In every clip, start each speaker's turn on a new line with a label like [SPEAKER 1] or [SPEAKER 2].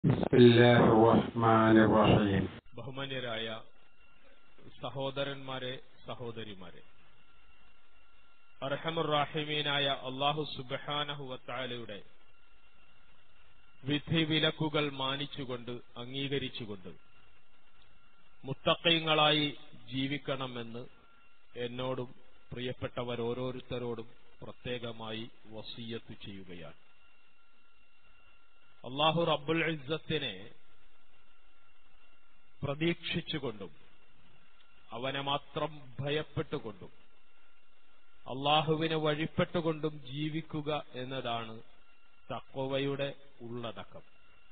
[SPEAKER 1] بسم الله الرحمن الرحيم
[SPEAKER 2] ബഹുമാന്യരായ സഹോദരന്മാരെ സഹോദരിമാരെ അർഹമുറാഹിമീനായ അള്ളാഹു സുബഹാനഹുവത്താലയുടെ വിധി വിലക്കുകൾ മാനിച്ചുകൊണ്ട് അംഗീകരിച്ചുകൊണ്ട് മുത്തക്കയങ്ങളായി ജീവിക്കണമെന്ന് എന്നോടും പ്രിയപ്പെട്ടവർ ഓരോരുത്തരോടും പ്രത്യേകമായി വസീയത്ത് ചെയ്യുകയാണ് അള്ളാഹു റബ്ബുൽ ഇസ്സത്തിനെ പ്രതീക്ഷിച്ചുകൊണ്ടും അവനെ മാത്രം ഭയപ്പെട്ടുകൊണ്ടും അള്ളാഹുവിനെ വഴിപ്പെട്ടുകൊണ്ടും ജീവിക്കുക എന്നതാണ് തക്കവയുടെ ഉള്ളടക്കം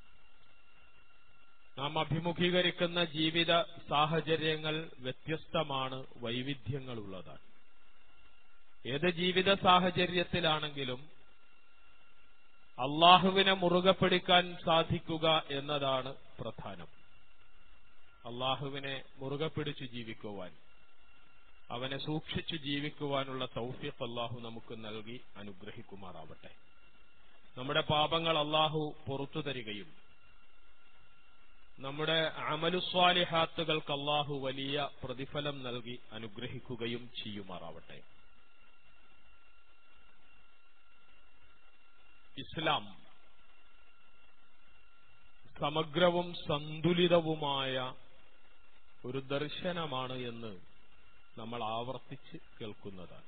[SPEAKER 2] നാം അഭിമുഖീകരിക്കുന്ന ജീവിത സാഹചര്യങ്ങൾ വ്യത്യസ്തമാണ് വൈവിധ്യങ്ങളുള്ളതാണ് ഏത് ജീവിത സാഹചര്യത്തിലാണെങ്കിലും അള്ളാഹുവിനെ മുറുകെ പിടിക്കാൻ സാധിക്കുക എന്നതാണ് പ്രധാനം അള്ളാഹുവിനെ മുറുകെ പിടിച്ചു ജീവിക്കുവാൻ അവനെ സൂക്ഷിച്ചു ജീവിക്കുവാനുള്ള തൗഫീഖ് അള്ളാഹു നമുക്ക് നൽകി അനുഗ്രഹിക്കുമാറാവട്ടെ നമ്മുടെ പാപങ്ങൾ അള്ളാഹു പുറത്തു തരികയും നമ്മുടെ അമലുസ്വാലിഹാത്തുകൾക്ക് അള്ളാഹു വലിയ പ്രതിഫലം നൽകി അനുഗ്രഹിക്കുകയും ചെയ്യുമാറാവട്ടെ ഇസ്ലാം സമഗ്രവും സന്തുലിതവുമായ ഒരു ദർശനമാണ് എന്ന് നമ്മൾ ആവർത്തിച്ച് കേൾക്കുന്നതാണ്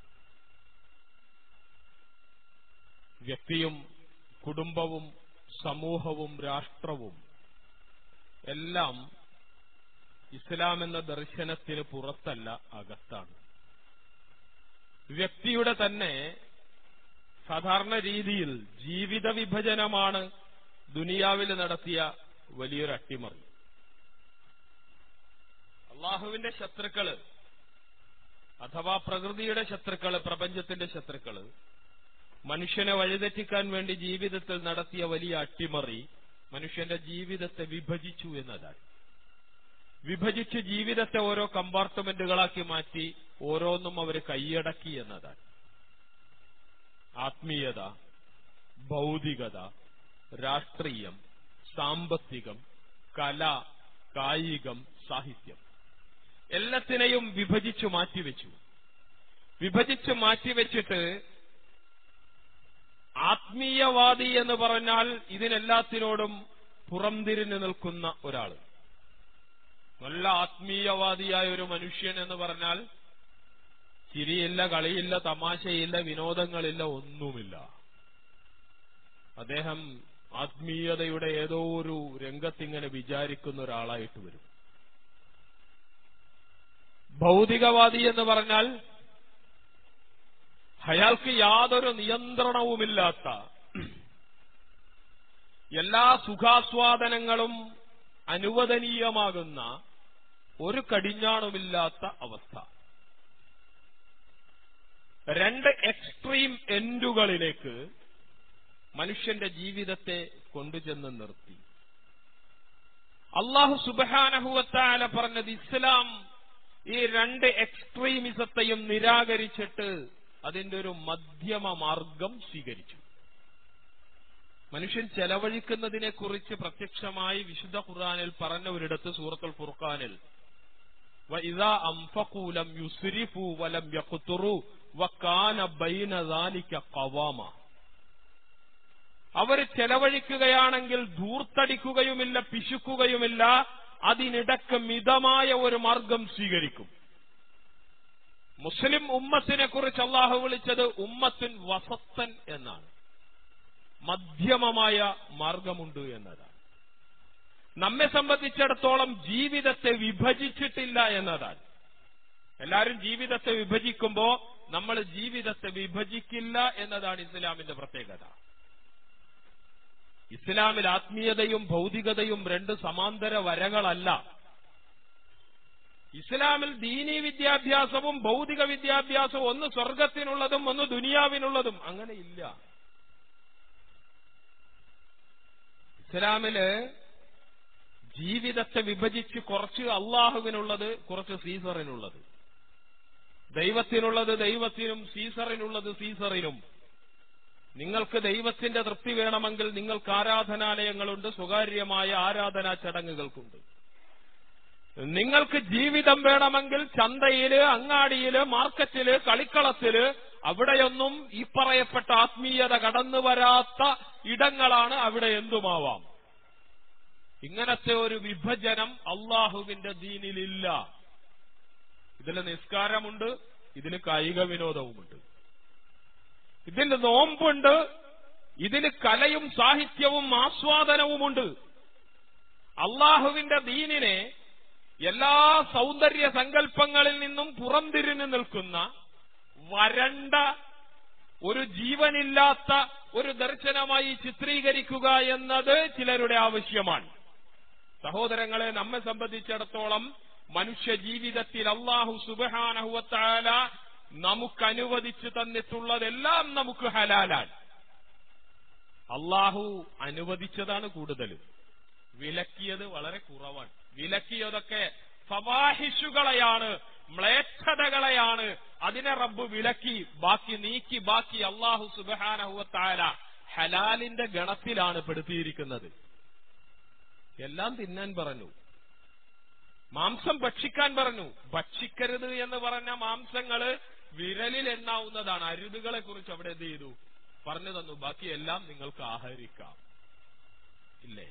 [SPEAKER 2] വ്യക്തിയും കുടുംബവും സമൂഹവും രാഷ്ട്രവും എല്ലാം ഇസ്ലാം എന്ന ദർശനത്തിന് പുറത്തല്ല അകത്താണ് വ്യക്തിയുടെ തന്നെ സാധാരണ രീതിയിൽ ജീവിത വിഭജനമാണ് ദുനിയാവിൽ നടത്തിയ വലിയൊരു അട്ടിമറി അള്ളാഹുവിന്റെ ശത്രുക്കള് അഥവാ പ്രകൃതിയുടെ ശത്രുക്കള് പ്രപഞ്ചത്തിന്റെ ശത്രുക്കള് മനുഷ്യനെ വഴിതെറ്റിക്കാൻ വേണ്ടി ജീവിതത്തിൽ നടത്തിയ വലിയ അട്ടിമറി മനുഷ്യന്റെ ജീവിതത്തെ വിഭജിച്ചു എന്നതാണ് വിഭജിച്ച് ജീവിതത്തെ ഓരോ കമ്പാർട്ട്മെന്റുകളാക്കി മാറ്റി ഓരോന്നും അവർ കൈയടക്കി എന്നതാണ് ആത്മീയത ഭൗതികത രാഷ്ട്രീയം സാമ്പത്തികം കല കായികം സാഹിത്യം എല്ലാത്തിനെയും വിഭജിച്ചു മാറ്റിവെച്ചു വിഭജിച്ച് മാറ്റിവെച്ചിട്ട് ആത്മീയവാദി എന്ന് പറഞ്ഞാൽ ഇതിനെല്ലാത്തിനോടും പുറംതിരിഞ്ഞു നിൽക്കുന്ന ഒരാൾ നല്ല ആത്മീയവാദിയായ ഒരു മനുഷ്യൻ എന്ന് പറഞ്ഞാൽ ചിരിയില്ല കളിയില്ല തമാശയില്ല വിനോദങ്ങളില്ല ഒന്നുമില്ല അദ്ദേഹം ആത്മീയതയുടെ ഏതോ ഒരു രംഗത്തിങ്ങനെ വിചാരിക്കുന്ന ഒരാളായിട്ട് വരും ഭൗതികവാദി എന്ന് പറഞ്ഞാൽ അയാൾക്ക് യാതൊരു നിയന്ത്രണവുമില്ലാത്ത എല്ലാ സുഖാസ്വാദനങ്ങളും അനുവദനീയമാകുന്ന ഒരു കടിഞ്ഞാണുമില്ലാത്ത അവസ്ഥ രണ്ട് എക്സ്ട്രീം എൻഡുകളിലേക്ക് മനുഷ്യന്റെ ജീവിതത്തെ കൊണ്ടുചെന്ന് നിർത്തി അള്ളാഹു സുബാനഹുവത്താല പറഞ്ഞത് ഇസ്ലാം ഈ രണ്ട് എക്സ്ട്രീമിസത്തെയും നിരാകരിച്ചിട്ട് അതിന്റെ ഒരു മധ്യമ മാർഗം സ്വീകരിച്ചു മനുഷ്യൻ ചെലവഴിക്കുന്നതിനെ കുറിച്ച് പ്രത്യക്ഷമായി വിശുദ്ധ ഖുർആാനിൽ പറഞ്ഞ ഒരിടത്ത് സൂറത്തുൽ ഫുർഖാനിൽ وَإِذَا أَنفَقُوا لَمْ يُسْرِفُوا وَلَمْ يَقْتُرُوا وَكَانَ بَيْنَ ذَلِكَ قَوَامًا അവർ ചെലവഴിക്കുകയാണെങ്കിൽ ധൂർത്തടിക്കുകയുമില്ല പിശുക്കുകയുമില്ല അതിനിടക്ക് മിതമായ ഒരു മാർഗം സ്വീകരിക്കും മുസ്ലിം ഉമ്മത്തിനെ കുറിച്ച് അള്ളാഹു വിളിച്ചത് ഉമ്മത്തിൻ വസത്തൻ എന്നാണ് മധ്യമമായ മാർഗമുണ്ട് എന്നതാണ് നമ്മെ സംബന്ധിച്ചിടത്തോളം ജീവിതത്തെ വിഭജിച്ചിട്ടില്ല എന്നതാണ് എല്ലാവരും ജീവിതത്തെ വിഭജിക്കുമ്പോ നമ്മൾ ജീവിതത്തെ വിഭജിക്കില്ല എന്നതാണ് ഇസ്ലാമിന്റെ പ്രത്യേകത ഇസ്ലാമിൽ ആത്മീയതയും ഭൗതികതയും രണ്ട് സമാന്തര വരകളല്ല ഇസ്ലാമിൽ ദീനീ വിദ്യാഭ്യാസവും ഭൗതിക വിദ്യാഭ്യാസവും ഒന്ന് സ്വർഗത്തിനുള്ളതും ഒന്ന് ദുനിയാവിനുള്ളതും അങ്ങനെ ഇല്ല ഇസ്ലാമില് ജീവിതത്തെ വിഭജിച്ച് കുറച്ച് അള്ളാഹുവിനുള്ളത് കുറച്ച് സീസറിനുള്ളത് ദൈവത്തിനുള്ളത് ദൈവത്തിനും സീസറിനുള്ളത് സീസറിനും നിങ്ങൾക്ക് ദൈവത്തിന്റെ തൃപ്തി വേണമെങ്കിൽ നിങ്ങൾക്ക് ആരാധനാലയങ്ങളുണ്ട് സ്വകാര്യമായ ആരാധനാ ചടങ്ങുകൾക്കുണ്ട് നിങ്ങൾക്ക് ജീവിതം വേണമെങ്കിൽ ചന്തയില് അങ്ങാടിയില് മാർക്കറ്റില് കളിക്കളത്തില് അവിടെയൊന്നും ഈ പറയപ്പെട്ട ആത്മീയത കടന്നു വരാത്ത ഇടങ്ങളാണ് അവിടെ എന്തുമാവാം ഇങ്ങനത്തെ ഒരു വിഭജനം അള്ളാഹുവിന്റെ ദീനിലില്ല ഇതിൽ നിസ്കാരമുണ്ട് ഇതിന് കായിക വിനോദവുമുണ്ട് ഇതിൽ നോമ്പുണ്ട് ഇതിന് കലയും സാഹിത്യവും ആസ്വാദനവുമുണ്ട് അള്ളാഹുവിന്റെ ദീനിനെ എല്ലാ സൗന്ദര്യ സങ്കല്പങ്ങളിൽ നിന്നും പുറംതിരിഞ്ഞു നിൽക്കുന്ന വരണ്ട ഒരു ജീവനില്ലാത്ത ഒരു ദർശനമായി ചിത്രീകരിക്കുക എന്നത് ചിലരുടെ ആവശ്യമാണ് സഹോദരങ്ങളെ നമ്മെ സംബന്ധിച്ചിടത്തോളം മനുഷ്യ ജീവിതത്തിൽ അള്ളാഹു സുബഹാനഹുവത്താല നമുക്ക് അനുവദിച്ചു തന്നിട്ടുള്ളതെല്ലാം നമുക്ക് ഹലാലാണ് അള്ളാഹു അനുവദിച്ചതാണ് കൂടുതലും വിലക്കിയത് വളരെ കുറവാണ് വിലക്കിയതൊക്കെ ഫവാഹിഷുകളെയാണ് മ്ലേച്ഛതകളെയാണ് അതിനെ റബ്ബ് വിലക്കി ബാക്കി നീക്കി ബാക്കി അള്ളാഹു സുബഹാനഹുവത്താല ഹലാലിന്റെ ഗണത്തിലാണ് പെടുത്തിയിരിക്കുന്നത് എല്ലാം തിന്നാൻ പറഞ്ഞു മാംസം ഭക്ഷിക്കാൻ പറഞ്ഞു ഭക്ഷിക്കരുത് എന്ന് പറഞ്ഞ മാംസങ്ങള് വിരലിൽ എണ്ണാവുന്നതാണ് അരുതുകളെ കുറിച്ച് അവിടെ എന്ത് ചെയ്തു പറഞ്ഞു തന്നു ബാക്കി എല്ലാം നിങ്ങൾക്ക് ആഹരിക്കാം ഇല്ലേ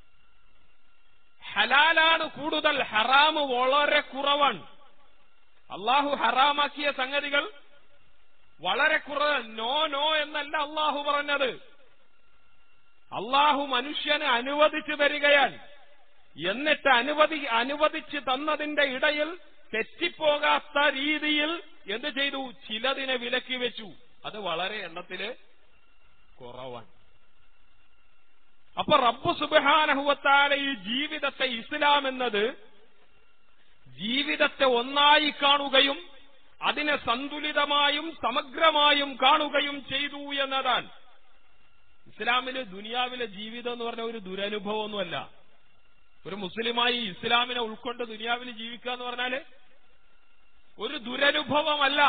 [SPEAKER 2] ഹലാലാണ് കൂടുതൽ ഹറാമ് വളരെ കുറവാണ് അള്ളാഹു ഹറാമാക്കിയ സംഗതികൾ വളരെ കുറവ് നോ നോ എന്നല്ല അള്ളാഹു പറഞ്ഞത് അള്ളാഹു മനുഷ്യന് അനുവദിച്ചു തരികയാണ് എന്നിട്ട് അനുവദി അനുവദിച്ച് തന്നതിന്റെ ഇടയിൽ തെറ്റിപ്പോകാത്ത രീതിയിൽ എന്ത് ചെയ്തു ചിലതിനെ വിലക്കി വെച്ചു അത് വളരെ എണ്ണത്തില് കുറവാണ് അപ്പൊ റബ്ബു സുബാനഹുവത്താല ഈ ജീവിതത്തെ ഇസ്ലാം എന്നത് ജീവിതത്തെ ഒന്നായി കാണുകയും അതിനെ സന്തുലിതമായും സമഗ്രമായും കാണുകയും ചെയ്തു എന്നതാണ് ഇസ്ലാമില് ദുനിയാവിലെ ജീവിതം എന്ന് പറഞ്ഞ ഒരു ദുരനുഭവമൊന്നുമല്ല ഒരു മുസ്ലിമായി ഇസ്ലാമിനെ ഉൾക്കൊണ്ട് ദുനിയാവിൽ ജീവിക്കുക എന്ന് പറഞ്ഞാല് ഒരു ദുരനുഭവമല്ല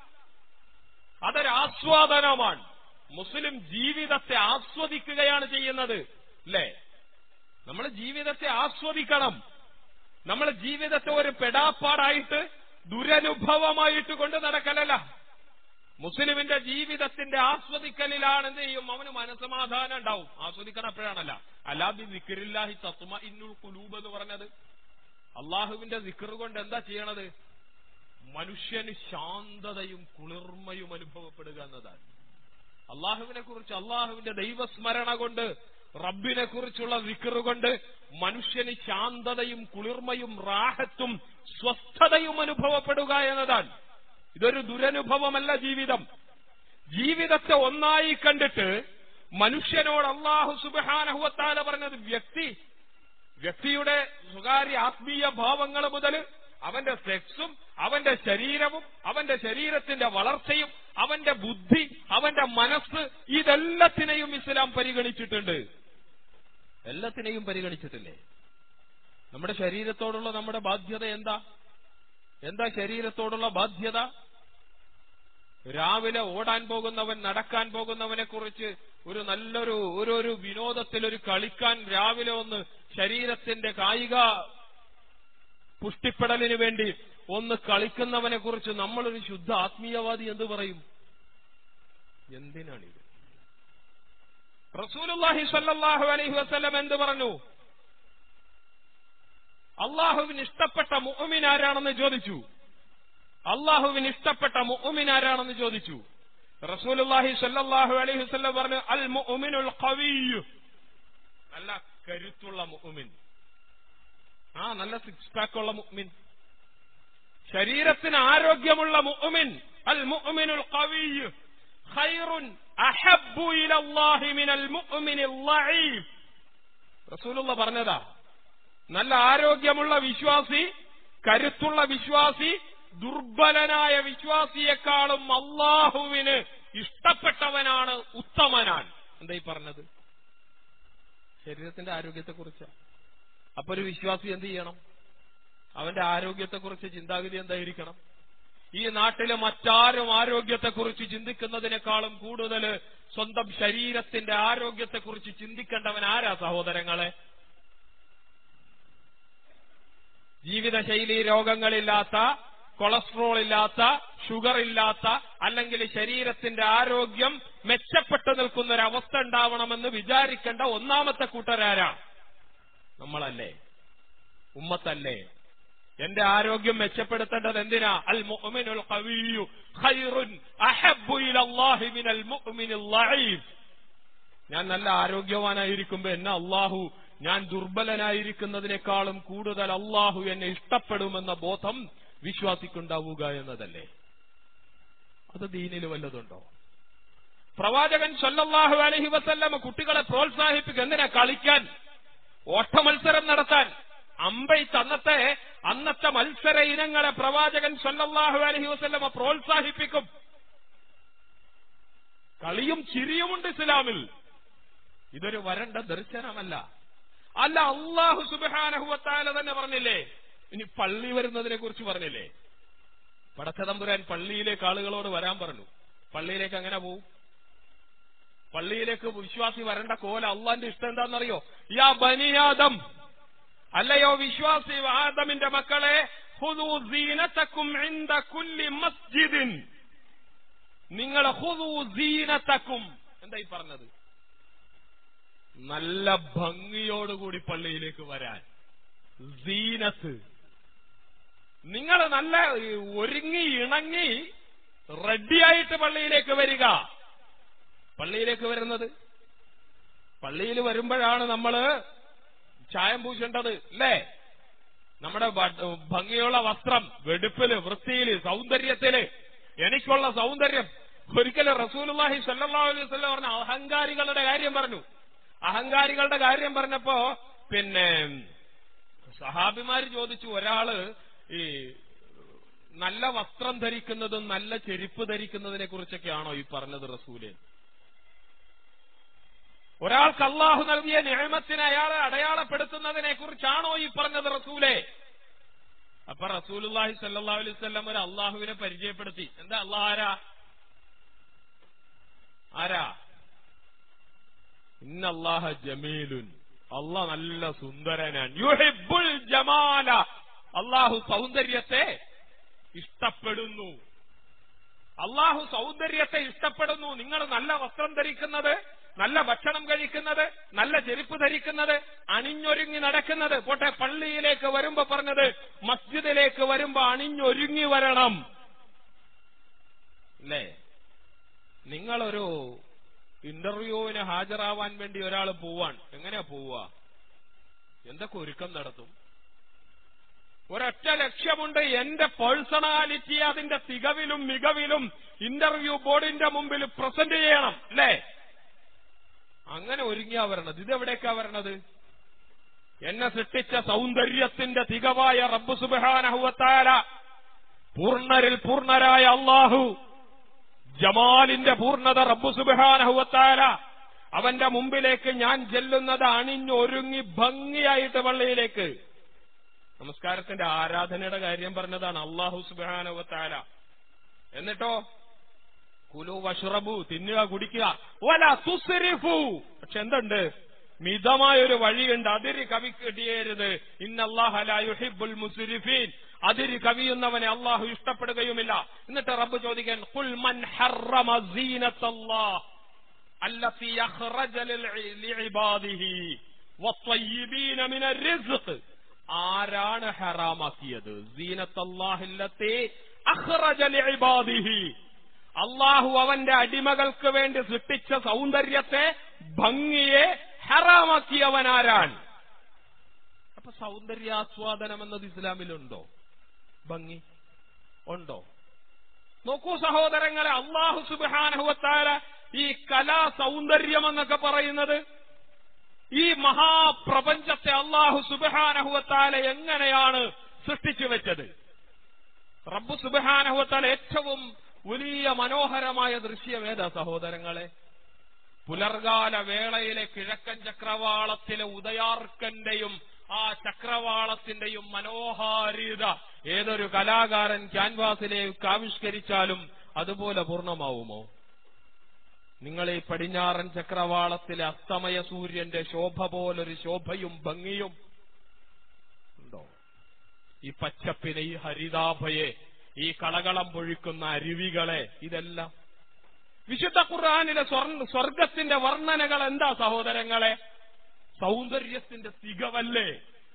[SPEAKER 2] അതൊരാസ്വാദനമാണ് മുസ്ലിം ജീവിതത്തെ ആസ്വദിക്കുകയാണ് ചെയ്യുന്നത് അല്ലേ നമ്മൾ ജീവിതത്തെ ആസ്വദിക്കണം നമ്മൾ ജീവിതത്തെ ഒരു പെടാപ്പാടായിട്ട് ദുരനുഭവമായിട്ട് കൊണ്ട് നടക്കലല്ല മുസ്ലിമിന്റെ ജീവിതത്തിന്റെ ആസ്വദിക്കലിലാണ് എന്ത് ചെയ്യും അവന് മനസമാധാനം ഉണ്ടാവും ആസ്വദിക്കണം എപ്പോഴാണല്ല അലാബി ദിക്റില്ലാഹി തത്മ ഇന്നുൽ കുലൂബ് എന്ന് പറഞ്ഞത് അള്ളാഹുവിന്റെ ദിക്ർ കൊണ്ട് എന്താ ചെയ്യണത് മനുഷ്യന് ശാന്തതയും കുളിർമയും അനുഭവപ്പെടുക എന്നതാണ് അള്ളാഹുവിനെ കുറിച്ച് അള്ളാഹുവിന്റെ ദൈവസ്മരണ കൊണ്ട് റബ്ബിനെ കുറിച്ചുള്ള വിക്കറ് കൊണ്ട് മനുഷ്യന് ശാന്തതയും കുളിർമയും റാഹത്തും സ്വസ്ഥതയും അനുഭവപ്പെടുക എന്നതാണ് ഇതൊരു ദുരനുഭവമല്ല ജീവിതം ജീവിതത്തെ ഒന്നായി കണ്ടിട്ട് മനുഷ്യനോട് അള്ളാഹു സുബാനഹുവത്താല പറഞ്ഞത് വ്യക്തി വ്യക്തിയുടെ സ്വകാര്യ ആത്മീയ ഭാവങ്ങൾ മുതൽ അവന്റെ സെക്സും അവന്റെ ശരീരവും അവന്റെ ശരീരത്തിന്റെ വളർച്ചയും അവന്റെ ബുദ്ധി അവന്റെ മനസ്സ് ഇതെല്ലാത്തിനെയും ഇസ്ലാം പരിഗണിച്ചിട്ടുണ്ട് എല്ലാത്തിനെയും പരിഗണിച്ചിട്ടില്ലേ നമ്മുടെ ശരീരത്തോടുള്ള നമ്മുടെ ബാധ്യത എന്താ എന്താ ശരീരത്തോടുള്ള ബാധ്യത രാവിലെ ഓടാൻ പോകുന്നവൻ നടക്കാൻ പോകുന്നവനെ കുറിച്ച് ഒരു നല്ലൊരു ഒരു ഒരു വിനോദത്തിൽ ഒരു കളിക്കാൻ രാവിലെ ഒന്ന് ശരീരത്തിന്റെ കായിക പുഷ്ടിപ്പെടലിന് വേണ്ടി ഒന്ന് കളിക്കുന്നവനെ കുറിച്ച് നമ്മളൊരു ശുദ്ധ ആത്മീയവാദി എന്ത് പറയും എന്തിനാണിത് റസൂലുള്ളാഹി സ്വല്ലല്ലാഹു അലൈഹി വസല്ലം എന്ത് പറഞ്ഞു അള്ളാഹുവിന് ഇഷ്ടപ്പെട്ട മുഅ്മിൻ ആരാണെന്ന് ചോദിച്ചു അള്ളാഹുവിന് ഇഷ്ടപ്പെട്ട മുഅ്മിൻ ആരാണെന്ന് ചോദിച്ചു റസൂലുള്ളാഹി സ്വല്ലല്ലാഹു അലൈഹി വസല്ലം പറഞ്ഞു അൽ മുഅ്മിനുൽ ഖവിയ്യ് നല്ല കരുത്തുള്ള മുഅ്മിൻ ആ നല്ല സിക്സ് പാക്ക് ഉള്ള മുഅ്മിൻ ശരീരത്തിന് ആരോഗ്യമുള്ള മുഅ്മിൻ അൽ മുഅ്മിനുൽ ഖവിയ്യ് ഖൈറുൻ അഹബ്ബു ഇലല്ലാഹി മിനൽ മുഅ്മിനിൽ ളഈഫ് റസൂലുള്ള പറഞ്ഞതാ നല്ല ആരോഗ്യമുള്ള വിശ്വാസി കരുത്തുള്ള വിശ്വാസി ദുർബലനായ വിശ്വാസിയെക്കാളും അള്ളാഹുവിന് ഇഷ്ടപ്പെട്ടവനാണ് ഉത്തമനാണ് എന്താ ഈ പറഞ്ഞത് ശരീരത്തിന്റെ ആരോഗ്യത്തെക്കുറിച്ച് അപ്പൊ ഒരു വിശ്വാസി എന്ത് ചെയ്യണം അവന്റെ ആരോഗ്യത്തെക്കുറിച്ച് ചിന്താഗതി എന്തായിരിക്കണം ഈ നാട്ടില് മറ്റാരും ആരോഗ്യത്തെക്കുറിച്ച് ചിന്തിക്കുന്നതിനേക്കാളും കൂടുതൽ സ്വന്തം ശരീരത്തിന്റെ ആരോഗ്യത്തെക്കുറിച്ച് ചിന്തിക്കേണ്ടവൻ ആരാ സഹോദരങ്ങളെ ജീവിതശൈലി രോഗങ്ങളില്ലാത്ത കൊളസ്ട്രോൾ ഇല്ലാത്ത ഷുഗർ ഇല്ലാത്ത അല്ലെങ്കിൽ ശരീരത്തിന്റെ ആരോഗ്യം മെച്ചപ്പെട്ടു നിൽക്കുന്ന ഒരു അവസ്ഥ ഉണ്ടാവണമെന്ന് വിചാരിക്കേണ്ട ഒന്നാമത്തെ കൂട്ടരാരാ നമ്മളല്ലേ ഉമ്മത്തല്ലേ എന്റെ ആരോഗ്യം മെച്ചപ്പെടുത്തേണ്ടത് എന്തിനാ അൽ മുഅ്മിനുൽ ഖവിയ്യു ഖൈറുൻ അഹബ്ബു ഇലല്ലാഹി മിനൽ മുഅ്മിനിൽ ലഈഫ് ഞാൻ നല്ല ആരോഗ്യവാനായിരിക്കുമ്പോ എന്നെ അള്ളാഹു ഞാൻ ദുർബലനായിരിക്കുന്നതിനേക്കാളും കൂടുതൽ അള്ളാഹു എന്നെ ഇഷ്ടപ്പെടുമെന്ന ബോധം വിശ്വാസിക്കുണ്ടാവുക എന്നതല്ലേ അത് ദീനിൽ വല്ലതുണ്ടോ പ്രവാചകൻ സല്ലല്ലാഹു അലൈഹി വസല്ലമ കുട്ടികളെ പ്രോത്സാഹിപ്പിക്കുക എന്തിനാ കളിക്കാൻ ഓട്ടമത്സരം നടത്താൻ അമ്പെയ്ത്ത് അന്നത്തെ അന്നത്തെ മത്സര ഇനങ്ങളെ പ്രവാചകൻ സല്ലല്ലാഹു അലൈഹി വസല്ലമ പ്രോത്സാഹിപ്പിക്കും കളിയും ചിരിയുമുണ്ട് ഇസ്ലാമിൽ ഇതൊരു വരണ്ട ദർശനമല്ല അല്ല അള്ളാഹു സുബാനഹുവത്താല തന്നെ പറഞ്ഞില്ലേ ഇനി പള്ളി വരുന്നതിനെ കുറിച്ച് പറഞ്ഞില്ലേ പടച്ചതമ്പുരാൻ പള്ളിയിലേക്ക് ആളുകളോട് വരാൻ പറഞ്ഞു പള്ളിയിലേക്ക് അങ്ങനെ പോവും പള്ളിയിലേക്ക് വിശ്വാസി വരേണ്ട കോല അള്ളാന്റെ ഇഷ്ടം എന്താണെന്നറിയോ യാ ബനിയാദം അല്ലയോ വിശ്വാസി ആദമിന്റെ മക്കളെ ഹുദൂ സീനത്തക്കും ഇൻദ കുല്ലി മസ്ജിദിൻ നിങ്ങൾ ഹുദൂ സീനത്തക്കും എന്താ ഈ പറഞ്ഞത് നല്ല ഭംഗിയോടുകൂടി പള്ളിയിലേക്ക് വരാൻ സീനത്ത് നിങ്ങൾ നല്ല ഒരുങ്ങി ഇണങ്ങി റെഡിയായിട്ട് പള്ളിയിലേക്ക് വരിക പള്ളിയിലേക്ക് വരുന്നത് പള്ളിയിൽ വരുമ്പോഴാണ് നമ്മള് ചായം പൂശേണ്ടത് അല്ലേ നമ്മുടെ ബ- ഭംഗിയുള്ള വസ്ത്രം വെടുപ്പില് വൃത്തിയില് സൗന്ദര്യത്തില് എനിക്കുള്ള സൗന്ദര്യം ഒരിക്കലും റസൂലുള്ളാഹി സല്ലല്ലാഹു അലൈഹി വസല്ലം പറഞ്ഞ അഹങ്കാരികളുടെ കാര്യം പറഞ്ഞു അഹങ്കാരികളുടെ കാര്യം പറഞ്ഞപ്പോ പിന്നെ സഹാബിമാര് ചോദിച്ചു ഒരാള് ഈ നല്ല വസ്ത്രം ധരിക്കുന്നതും നല്ല ചെരുപ്പ് ധരിക്കുന്നതിനെ കുറിച്ചൊക്കെയാണോ ഈ പറഞ്ഞത് റസൂല് ഒരാൾക്ക് അള്ളാഹു നൽകിയ നിയമത്തിന് അയാളെ അടയാളപ്പെടുത്തുന്നതിനെ കുറിച്ചാണോ ഈ പറഞ്ഞത് റസൂലെ അപ്പൊ റസൂലുല്ലാഹി സല്ലാ അലൈഹി സ്വല്ലം ഒരു അള്ളാഹുവിനെ പരിചയപ്പെടുത്തി എന്താ അള്ളാഹ് ആരാ ആരാ ഇന്നല്ലാഹ ജമീലുൻ അള്ളാഹ് നല്ല സുന്ദരനാണ് യുഹിബുൽ ജമാല അള്ളാഹു സൗന്ദര്യത്തെ ഇഷ്ടപ്പെടുന്നു അള്ളാഹു സൗന്ദര്യത്തെ ഇഷ്ടപ്പെടുന്നു നിങ്ങൾ നല്ല വസ്ത്രം ധരിക്കുന്നത് നല്ല ഭക്ഷണം കഴിക്കുന്നത് നല്ല ചെരുപ്പ് ധരിക്കുന്നത് അണിഞ്ഞൊരുങ്ങി നടക്കുന്നത് പോട്ടെ പള്ളിയിലേക്ക് വരുമ്പോ പറഞ്ഞത് മസ്ജിദിലേക്ക് വരുമ്പോ അണിഞ്ഞൊരുങ്ങി വരണം അല്ലേ നിങ്ങളൊരു ഇന്റർവ്യൂവിന് ഹാജരാവാൻ വേണ്ടി ഒരാൾ പോവാൻ എങ്ങനെയാ പോവുക എന്തൊക്കെ ഒരുക്കം നടത്തും ഒരൊറ്റ ലക്ഷ്യമുണ്ട് എന്റെ പേഴ്സണാലിറ്റി അതിന്റെ തികവിലും മികവിലും ഇന്റർവ്യൂ ബോർഡിന്റെ മുമ്പിൽ പ്രസന്റ് ചെയ്യണം അല്ലേ അങ്ങനെ ഒരുങ്ങിയാ വരണത് ഇതെവിടേക്കാ വരണത് എന്നെ സൃഷ്ടിച്ച സൗന്ദര്യത്തിന്റെ തികവായ റബ്ബ് സുബാനഹുവത്താല പൂർണ്ണരിൽ പൂർണ്ണരായ അള്ളാഹു ജമാലിന്റെ പൂർണ്ണത റബ്ബു സുബാനഹുവത്താല അവന്റെ മുമ്പിലേക്ക് ഞാൻ ചെല്ലുന്നത് അണിഞ്ഞൊരുങ്ങി ഭംഗിയായിട്ട് പള്ളിയിലേക്ക് നമസ്കാരത്തിന്റെ ആരാധനയുടെ കാര്യം പറഞ്ഞതാണ് അള്ളാഹു സുബാനഹുവത്താല എന്നിട്ടോ കുലു വഷറബു തിന്നുക കുടിക്കുക ഒല തുസ്രിഫു പക്ഷെ എന്തുണ്ട് മിതമായൊരു വഴിയുണ്ട് അതിര് കവി കെട്ടിയരുത് ഇന്നല്ലാഹുബുൽ മുസ്രിഫീൻ അതിര് കവിയുന്നവനെ അള്ളാഹു ഇഷ്ടപ്പെടുകയുമില്ല എന്നിട്ട് റബ്ബ് ചോദിക്കാൻ "ഖുൽ മൻ ഹറമ സീനത്തല്ലാഹ് അല്ലത്തി അഖ്റജ ലിൽ- ലിഇബാദിഹി വത്വയ്യിബീന മിന റിസ്ഖ് ആരാണ് ഹറാമാക്കിയത് സീനത്തല്ലാഹില്ലത്തി അഖ്റജ ലിഇബാദിഹി അള്ളാഹു അവന്റെ അടിമകൾക്ക് വേണ്ടി സൃഷ്ടിച്ച സൗന്ദര്യത്തെ ഭംഗിയെ ഹറാമാക്കിയവനാരാൻ അപ്പൊ സൗന്ദര്യാസ്വാദനം എന്നത് ഇസ്ലാമിലുണ്ടോ ഭംഗി ഉണ്ടോ നോക്കൂ സഹോദരങ്ങളെ അള്ളാഹു സുബാനഹുവത്താല ഈ കലാ സൗന്ദര്യം എന്നൊക്കെ പറയുന്നത് ഈ മഹാപ്രപഞ്ചത്തെ അള്ളാഹു സുബാനഹുവത്താല എങ്ങനെയാണ് സൃഷ്ടിച്ചു വെച്ചത് റബ്ബു സുബാനഹുവത്താല ഏറ്റവും വലിയ മനോഹരമായ ദൃശ്യം ഏതാ സഹോദരങ്ങളെ പുലർകാല വേളയിലെ കിഴക്കൻ ചക്രവാളത്തിലെ ഉദയാർക്കന്റെയും ആ ചക്രവാളത്തിന്റെയും മനോഹാരിത ഏതൊരു കലാകാരൻ ക്യാൻവാസിലേക്ക് ആവിഷ്കരിച്ചാലും അതുപോലെ പൂർണ്ണമാവുമോ നിങ്ങൾ ഈ പടിഞ്ഞാറൻ ചക്രവാളത്തിലെ അസ്തമയ സൂര്യന്റെ ശോഭ പോലൊരു ശോഭയും ഭംഗിയും ഉണ്ടോ ഈ പച്ചപ്പിനെ ഈ ഹരിതാഭയെ ഈ കളകളം പൊഴിക്കുന്ന അരുവികളെ ഇതെല്ലാം വിശുദ്ധ ഖുർആാനിലെ സ്വർണ്ണ സ്വർഗത്തിന്റെ വർണ്ണനകൾ എന്താ സഹോദരങ്ങളെ സൗന്ദര്യത്തിന്റെ തികവല്ലേ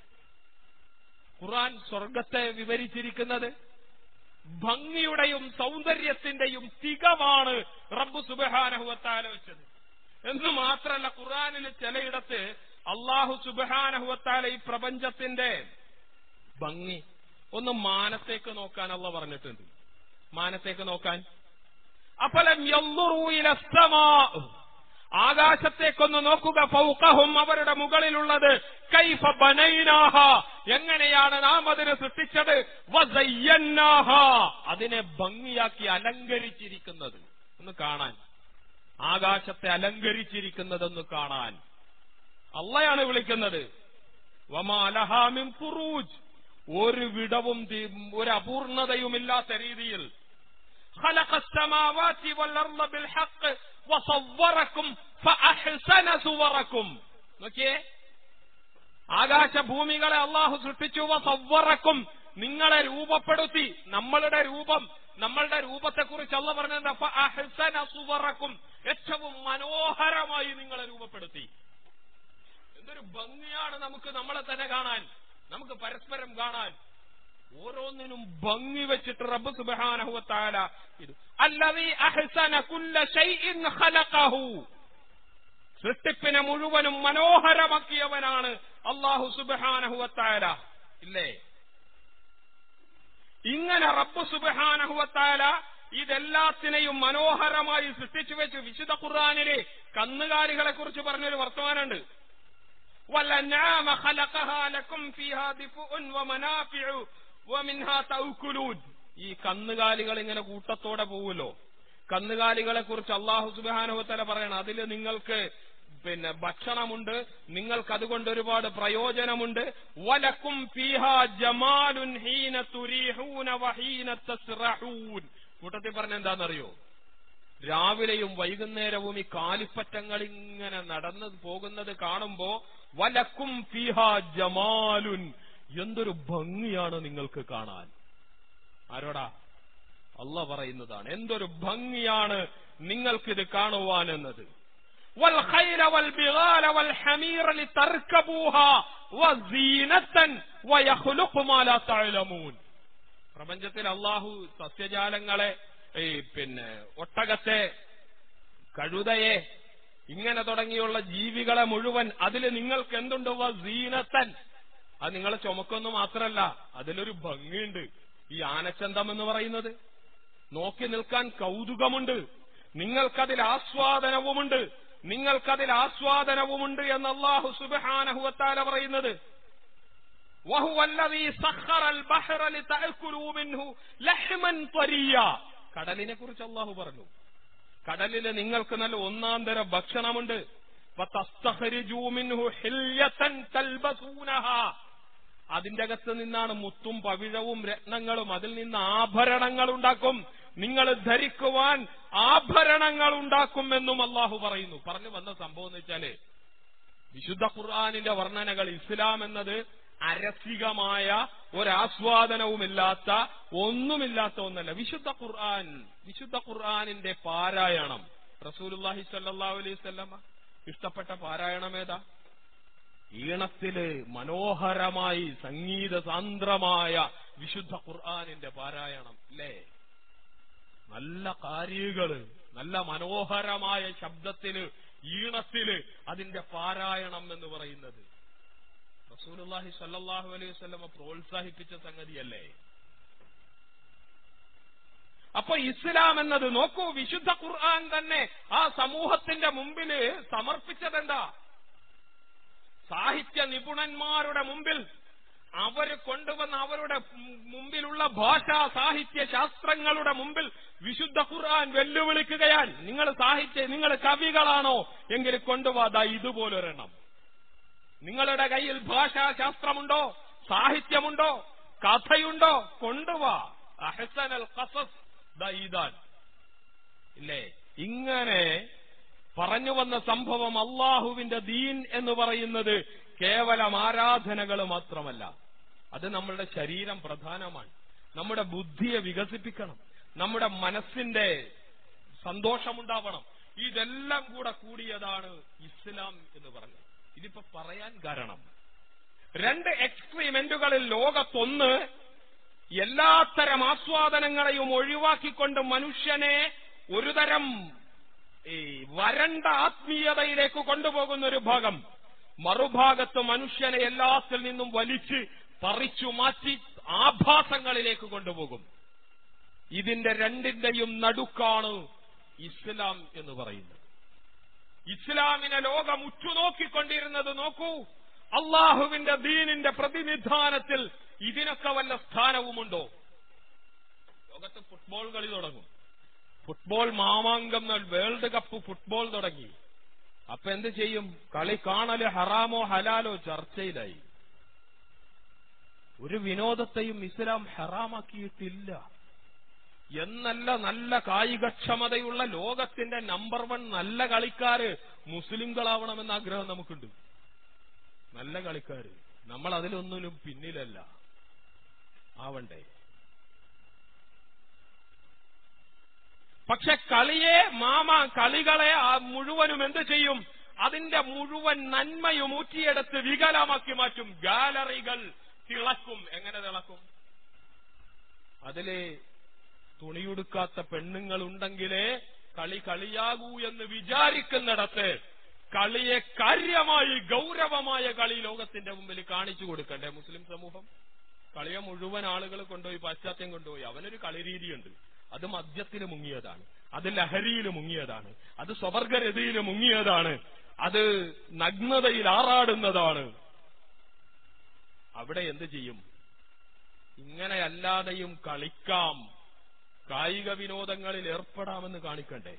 [SPEAKER 2] ഖുർആൻ സ്വർഗത്തെ വിവരിച്ചിരിക്കുന്നത് ഭംഗിയുടെയും സൗന്ദര്യത്തിന്റെയും തികവാണ് റബ്ബു സുബഹാനഹുവത്താല വെച്ചത് എന്ന് മാത്രല്ല ഖുർആാനിൽ ചിലയിടത്ത് അള്ളാഹു സുബഹാനഹുവത്താല ഈ പ്രപഞ്ചത്തിന്റെ ഭംഗി ഒന്ന് മാനത്തേക്ക് നോക്കാൻ അള്ള പറഞ്ഞിട്ടുണ്ട് മാനത്തേക്ക് നോക്കാൻ അഫലം യൻദുറൂ ഇല സ്സമാ ആകാശത്തേക്കൊന്ന് നോക്കുക ഫൗഖഹും അവരുടെ മുകളിലുള്ളത് കൈഫ ബനൈനാഹ എങ്ങനെയാണ് നാം അതിനെ സൃഷ്ടിച്ചത് വസയ്യന്നാഹ അതിനെ ഭംഗിയാക്കി അലങ്കരിച്ചിരിക്കുന്നത് ഒന്ന് കാണാൻ ആകാശത്തെ അലങ്കരിച്ചിരിക്കുന്നതെന്ന് കാണാൻ അള്ളയാണ് വിളിക്കുന്നത് വമാലഹാമിൻ ഫുറൂജ് ഒരു വിടവും തി- ഒരു അപൂർണതയുമില്ലാത്ത രീതിയിൽ خلق السماوات والأرض بالحق وصوركم فأحسن صوركم നോക്കിയേ ആകാശഭൂമികളെ അള്ളാഹു സൃഷ്ടിച്ചു വസവ്വറക്കും നിങ്ങളെ രൂപപ്പെടുത്തി നമ്മളുടെ രൂപം നമ്മളുടെ രൂപത്തെക്കുറിച്ച് അല്ല പറഞ്ഞത് ഫഅഹ്സന സുവറക്കും ഏറ്റവും മനോഹരമായി നിങ്ങളെ രൂപപ്പെടുത്തി എന്തൊരു ഭംഗിയാണ് നമുക്ക് നമ്മളെ തന്നെ കാണാൻ നമുക്ക് പരസ്പരം കാണാൻ ഓരോന്നിനും ഭംഗി വെച്ചിട്ട് റബ്ബ് സുബഹാനഹുവത്താല ഇത് അല്ലതീ അഹ്സന കുല്ല ഷൈഇൻ ഖലഖഹു സൃഷ്ടിപ്പിനെ മുഴുവനും മനോഹരമാക്കിയവനാണ് അള്ളാഹു സുബഹാനഹുവത്താല ഇല്ലേ ഇങ്ങനെ റബ്ബ് സുബഹാനഹുവത്താല ഇതെല്ലാത്തിനെയും മനോഹരമായി സൃഷ്ടിച്ചു വെച്ച് വിശുദ്ധ ഖുർആാനിലെ കന്നുകാലികളെ കുറിച്ച് പറഞ്ഞൊരു വർത്തമാനമുണ്ട് والأنعام خلقها لكم فيها دفء ومنافع ومنها تأكلون ഈ കന്നുകാലികൾ ഇങ്ങനെ കൂട്ടത്തോടെ പോവുമല്ലോ കന്നുകാലികളെ കുറിച്ച് അള്ളാഹു സുബാനുവത്തല പറയണം അതിൽ നിങ്ങൾക്ക് പിന്നെ ഭക്ഷണമുണ്ട് നിങ്ങൾക്ക് അതുകൊണ്ട് ഒരുപാട് പ്രയോജനമുണ്ട് വലക്കും ഫീഹ ജമാലുൻ ഹീന തുരീഹൂന വഹീന തസ്റഹൂൻ കൂട്ടത്തിൽ പറഞ്ഞ എന്താണെന്നറിയോ രാവിലെയും വൈകുന്നേരവും ഈ കാലിപ്പറ്റങ്ങൾ ഇങ്ങനെ നടന്നു പോകുന്നത് കാണുമ്പോ വലക്കും ഫിഹ ജമാലുൻ എന്തൊരു ഭംഗിയാണ് നിങ്ങൾക്ക് കാണാൻ ആരോടാ അല്ല പറയുന്നതാണ് എന്തൊരു ഭംഗിയാണ് നിങ്ങൾക്കിത് കാണുവാൻ എന്നത് والخيل والبغال والحمير لتركبوها وزينة ويخلق ما لا تعلمون പ്രപഞ്ചത്തിൽ അള്ളാഹു സസ്യജാലങ്ങളെ ഈ പിന്നെ ഒട്ടകത്തെ കഴുതയെ ഇങ്ങനെ തുടങ്ങിയുള്ള ജീവികളെ മുഴുവൻ അതിൽ നിങ്ങൾക്ക് എന്തുണ്ട് സീനത്തൻ അത് നിങ്ങളെ ചുമക്കൊന്നു മാത്രല്ല അതിലൊരു ഭംഗിയുണ്ട് ഈ ആനച്ചന്തം എന്ന് പറയുന്നത് നോക്കി നിൽക്കാൻ കൗതുകമുണ്ട് നിങ്ങൾക്കതിൽ ആസ്വാദനവുമുണ്ട് നിങ്ങൾക്കതിൽ ആസ്വാദനവുമുണ്ട് എന്ന് അള്ളാഹു സുബാനഹുവത്താല പറയുന്നത് وهو الذي سخر البحر لتأكلوا منه لحما طريا കടലിനെ കുറിച്ച് അള്ളാഹു പറഞ്ഞു കടലില് നിങ്ങൾക്ക് നല്ല ഒന്നാം തരം ഭക്ഷണമുണ്ട് فَتَسْتَخْرِجُوا مِنْهُ حِلْيَةً تَلْبَسُونَهَا അതിന്റെ അകത്ത് നിന്നാണ് മുത്തും പവിഴവും രത്നങ്ങളും അതിൽ നിന്ന് ആഭരണങ്ങൾ ഉണ്ടാക്കും നിങ്ങൾ ധരിക്കുവാൻ ആഭരണങ്ങൾ ഉണ്ടാക്കുമെന്നും അള്ളാഹു പറയുന്നു പറഞ്ഞു വന്ന സംഭവം എന്ന് വെച്ചാല് വിശുദ്ധ ഖുർആാനിന്റെ വർണ്ണനകൾ ഇസ്ലാം എന്നത് അരസികമായ ഒരാസ്വാദനവുമില്ലാത്ത ഒന്നുമില്ലാത്ത ഒന്നല്ല വിശുദ്ധ ഖുർആൻ വിശുദ്ധ ഖുർആാനിന്റെ പാരായണം റസൂലുല്ലാഹി സല്ലാ അലൈഹി സ്വല്ലമ്മ ഇഷ്ടപ്പെട്ട പാരായണം ഏതാ ഈണത്തില് മനോഹരമായി സംഗീത സാന്ദ്രമായ വിശുദ്ധ ഖുർആാനിന്റെ പാരായണം അല്ലേ നല്ല കാര്യകള് നല്ല മനോഹരമായ ശബ്ദത്തില് ഈണത്തില് അതിന്റെ പാരായണം എന്ന് പറയുന്നത് റസൂലുള്ളാഹി സ്വല്ലല്ലാഹു അലൈഹി വസല്ലമ പ്രോത്സാഹിപ്പിച്ച സംഗതിയല്ലേ അപ്പൊ ഇസ്ലാം എന്നത് നോക്കൂ വിശുദ്ധ ഖുർആൻ തന്നെ ആ സമൂഹത്തിന്റെ മുമ്പില് സമർപ്പിച്ചതെന്താ സാഹിത്യ നിപുണന്മാരുടെ മുമ്പിൽ അവര് കൊണ്ടുവന്ന അവരുടെ മുമ്പിലുള്ള ഭാഷാ സാഹിത്യ ശാസ്ത്രങ്ങളുടെ മുമ്പിൽ വിശുദ്ധ ഖുർആൻ വെല്ലുവിളിക്കുകയാണ് നിങ്ങൾ സാഹിത്യ നിങ്ങൾ കവികളാണോ എങ്കിൽ കൊണ്ടുപോകാ ഇതുപോലൊരെണ്ണം നിങ്ങളുടെ കയ്യിൽ ഭാഷാശാസ്ത്രമുണ്ടോ സാഹിത്യമുണ്ടോ കഥയുണ്ടോ കൊണ്ടുവാ അഹസനൽ ഖസസ് ദാ ഇതാണ് ഇല്ലേ ഇങ്ങനെ പറഞ്ഞു വന്ന സംഭവം അള്ളാഹുവിന്റെ ദീൻ എന്ന് പറയുന്നത് കേവലം ആരാധനകൾ മാത്രമല്ല അത് നമ്മളുടെ ശരീരം പ്രധാനമാണ് നമ്മുടെ ബുദ്ധിയെ വികസിപ്പിക്കണം നമ്മുടെ മനസ്സിന്റെ സന്തോഷമുണ്ടാവണം ഇതെല്ലാം കൂടെ കൂടിയതാണ് ഇസ്ലാം എന്ന് പറഞ്ഞത് ഇതിപ്പോ പറയാൻ കാരണം രണ്ട് എക്സ്ട്രീമെന്റുകളിൽ ലോകത്തൊന്ന് എല്ലാത്തരം ആസ്വാദനങ്ങളെയും ഒഴിവാക്കിക്കൊണ്ട് മനുഷ്യനെ ഒരുതരം ഈ വരണ്ട ആത്മീയതയിലേക്ക് കൊണ്ടുപോകുന്ന ഒരു ഭാഗം മറുഭാഗത്ത് മനുഷ്യനെ എല്ലാത്തിൽ നിന്നും വലിച്ച് പറിച്ചു മാറ്റി ആഭാസങ്ങളിലേക്ക് കൊണ്ടുപോകും ഇതിന്റെ രണ്ടിന്റെയും നടുക്കാണ് ഇസ്ലാം എന്ന് പറയുന്നത് ഇസ്ലാമിനെ ലോകം ഉറ്റുനോക്കിക്കൊണ്ടിരുന്നത് നോക്കൂ അള്ളാഹുവിന്റെ ദീനിന്റെ പ്രതിനിധാനത്തിൽ ഇതിനൊക്കെ വല്ല സ്ഥാനവുമുണ്ടോ ലോകത്ത് ഫുട്ബോൾ കളി തുടങ്ങും ഫുട്ബോൾ മാമാങ്കം ന- വേൾഡ് കപ്പ് ഫുട്ബോൾ തുടങ്ങി അപ്പൊ എന്ത് ചെയ്യും കളി കാണല് ഹറാമോ ഹലാലോ ചർച്ചയിലായി ഒരു വിനോദത്തെയും ഇസ്ലാം ഹറാമാക്കിയിട്ടില്ല എന്നല്ല നല്ല കായികക്ഷമതയുള്ള ലോകത്തിന്റെ നമ്പർ വൺ നല്ല കളിക്കാര് മുസ്ലിംകളാവണമെന്ന ആഗ്രഹം നമുക്കുണ്ട് നല്ല കളിക്കാര് നമ്മൾ അതിലൊന്നിനും പിന്നിലല്ല ആവണ്ടേ പക്ഷെ കളിയെ മാമ കളികളെ ആ മുഴുവനും എന്ത് ചെയ്യും അതിന്റെ മുഴുവൻ നന്മയും ഊറ്റിയെടുത്ത് വികലമാക്കി മാറ്റും ഗാലറികൾ തിളക്കും എങ്ങനെ തിളക്കും അതില് തുണിയുടുക്കാത്ത പെണ്ണുങ്ങൾ ഉണ്ടെങ്കിലേ കളി കളിയാകൂ എന്ന് വിചാരിക്കുന്നിടത്ത് കളിയെ കാര്യമായി ഗൗരവമായ കളി ലോകത്തിന്റെ മുമ്പിൽ കാണിച്ചു കൊടുക്കണ്ടേ മുസ്ലിം സമൂഹം കളിയെ മുഴുവൻ ആളുകൾ കൊണ്ടുപോയി പാശ്ചാത്യം കൊണ്ടുപോയി അവനൊരു കളിരീതിയുണ്ട് അത് മദ്യത്തിൽ മുങ്ങിയതാണ് അത് ലഹരിയിൽ മുങ്ങിയതാണ് അത് സ്വവർഗരതിയിൽ മുങ്ങിയതാണ് അത് നഗ്നതയിൽ ആറാടുന്നതാണ് അവിടെ എന്ത് ചെയ്യും ഇങ്ങനെയല്ലാതെയും കളിക്കാം കായിക വിനോദങ്ങളിൽ ഏർപ്പെടാമെന്ന് കാണിക്കണ്ടേ